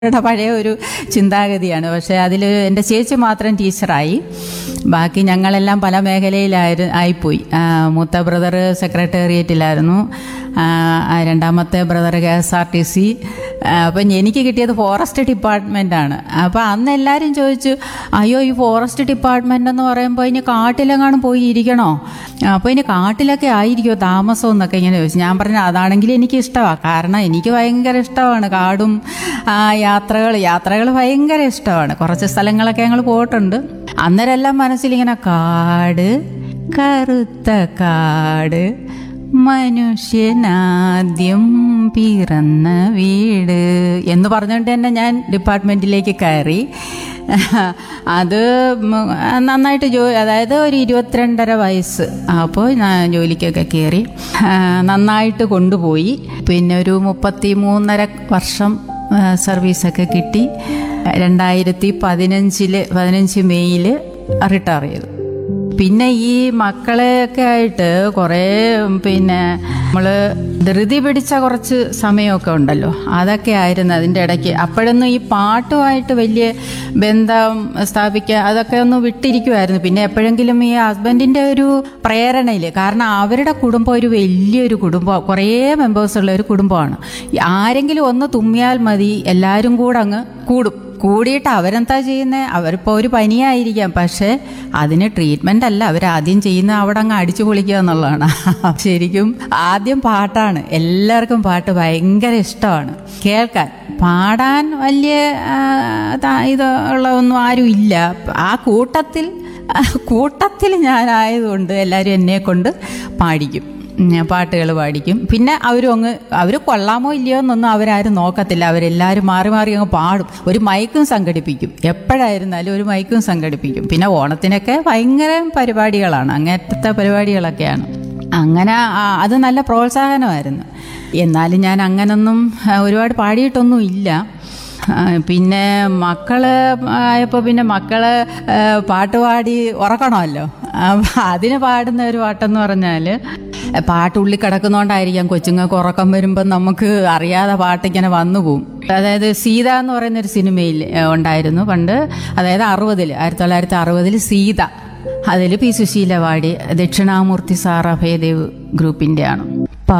യുടെ പഴയ ഒരു ചിന്താഗതിയാണ് പക്ഷേ അതിൽ എൻ്റെ ചേച്ചി മാത്രം ടീച്ചറായി ബാക്കി ഞങ്ങളെല്ലാം പല മേഖലയിലായിരു ആയിപ്പോയി ആ, മൂത്ത ബ്രദർ സെക്രട്ടേറിയറ്റിലായിരുന്നു ആ, ആ, രണ്ടാമത്തെ brother K S R T C അപ്പം എനിക്ക് കിട്ടിയത് ഫോറസ്റ്റ് ഡിപ്പാർട്ട്മെൻറ്റാണ് അപ്പോൾ അന്ന് എല്ലാവരും ചോദിച്ചു അയ്യോ ഈ ഫോറസ്റ്റ് ഡിപ്പാർട്ട്മെൻ്റ് എന്ന് പറയുമ്പോൾ ഇനി കാട്ടിലെങ്ങാനും പോയി ഇരിക്കണോ അപ്പോൾ ഇനി കാട്ടിലൊക്കെ ആയിരിക്കുമോ താമസം എന്നൊക്കെ ഇങ്ങനെ ചോദിച്ചു ഞാൻ പറഞ്ഞു അതാണെങ്കിൽ എനിക്ക് ഇഷ്ടമാണ് കാരണം എനിക്ക് ഭയങ്കര ഇഷ്ടമാണ് കാടും ആ, യാത്രകൾ യാത്രകൾ ഭയങ്കര ഇഷ്ടമാണ് കുറച്ച് സ്ഥലങ്ങളൊക്കെ ഞങ്ങൾ പോയിട്ടുണ്ട് അന്നേരമെല്ലാം മനസ്സിലിങ്ങനെ കാട് കറുത്ത കാട് മനുഷ്യനാദ്യം പിറന്ന വീട് എന്ന് പറഞ്ഞുകൊണ്ട് തന്നെ ഞാൻ ഡിപ്പാർട്ട്മെൻറ്റിലേക്ക് കയറി അത് ഉം, നന്നായിട്ട് ജോ അതായത് ഒരു ഇരുപത്തിരണ്ടര വയസ്സ് അപ്പോൾ ഞാൻ ജോലിക്കൊക്കെ കയറി ആ, നന്നായിട്ട് കൊണ്ടുപോയി പിന്നെ ഒരു മുപ്പത്തി മൂന്നര വർഷം ആ, സർവീസൊക്കെ കിട്ടി രണ്ടായിരത്തി പതിനഞ്ചിൽ പതിനഞ്ച് മെയ്യിൽ റിട്ടയർ ചെയ്തു പിന്നെ ഈ മക്കളെയൊക്കെ ആയിട്ട് കുറേ പിന്നെ നമ്മൾ ധൃതി പിടിച്ച കുറച്ച് സമയമൊക്കെ ഉണ്ടല്ലോ അതൊക്കെ ആയിരുന്നു അതിൻ്റെ ഇടയ്ക്ക് അപ്പോഴൊന്നും ഈ പാട്ടുമായിട്ട് വലിയ ബന്ധം സ്ഥാപിക്കുക അതൊക്കെ ഒന്ന് വിട്ടിരിക്കുമായിരുന്നു പിന്നെ എപ്പോഴെങ്കിലും ഈ ഹസ്ബൻഡിൻ്റെ ഒരു പ്രേരണയിൽ കാരണം അവരുടെ കുടുംബം ഒരു വലിയൊരു കുടുംബം കുറേ മെമ്പേഴ്സ് ഉള്ള ഒരു കുടുംബമാണ് ഈ ആരെങ്കിലും ഒന്ന് തുമ്മിയാൽ മതി എല്ലാവരും കൂടെ അങ്ങ് കൂടും കൂടിയിട്ട് അവരെന്താ ചെയ്യുന്നത് അവരിപ്പോൾ ഒരു പനിയായിരിക്കാം പക്ഷേ അതിന് ട്രീറ്റ്മെൻ്റ് അല്ല അവരാദ്യം ചെയ്യുന്ന അവിടെ അങ്ങ് അടിച്ചു പൊളിക്കുക എന്നുള്ളതാണ് ശരിക്കും ആദ്യം പാട്ടാണ് എല്ലാവർക്കും പാട്ട് ഭയങ്കര ഇഷ്ടമാണ് കേൾക്കാൻ പാടാൻ വലിയ ആ, ത- ഇത് ഉള്ളതൊന്നും ആരും ഇല്ല ആ കൂട്ടത്തിൽ കൂട്ടത്തിൽ ഞാനായതുകൊണ്ട് എല്ലാവരും എന്നെ കൊണ്ട് പാടിക്കും പാട്ടുകൾ പാടിക്കും പിന്നെ അവരും അങ്ങ് അവർ കൊള്ളാമോ ഇല്ലയോ എന്നൊന്നും അവരാരും നോക്കത്തില്ല അവരെല്ലാവരും മാറി മാറി അങ്ങ് പാടും ഒരു മൈക്കും സംഘടിപ്പിക്കും എപ്പോഴായിരുന്നാലും ഒരു മൈക്കും സംഘടിപ്പിക്കും പിന്നെ ഓണത്തിനൊക്കെ ഭയങ്കര പരിപാടികളാണ് അങ്ങനത്തെ പരിപാടികളൊക്കെയാണ് അങ്ങനെ ആ, അത് നല്ല പ്രോത്സാഹനമായിരുന്നു എന്നാലും ഞാൻ അങ്ങനൊന്നും ആ, ഒരുപാട് പാടിയിട്ടൊന്നും ഇല്ല ആ, പിന്നെ മക്കള് ആയപ്പോൾ പിന്നെ മക്കള് ആ, പാട്ട് പാടി ഉറക്കണമല്ലോ അപ്പം അതിന് പാടുന്ന ഒരു പാട്ടെന്ന് പറഞ്ഞാൽ പാട്ട് ഉള്ളിൽ കിടക്കുന്നതുകൊണ്ടായിരിക്കാം കൊച്ചുങ്ങൾക്ക് ഉറക്കം വരുമ്പോൾ നമുക്ക് അറിയാതെ പാട്ടിങ്ങനെ വന്നു പോകും അതായത് സീത എന്ന് പറയുന്ന ഒരു സിനിമയിൽ ആ, ഉണ്ടായിരുന്നു പണ്ട് അതായത് അറുപതിൽ ആയിരത്തി തൊള്ളായിരത്തി അറുപതിൽ സീത അതിൽ പി സുശീല പാടി ദക്ഷിണാമൂർത്തി സാർ അഭയദേവ് ഗ്രൂപ്പിൻ്റെയാണ്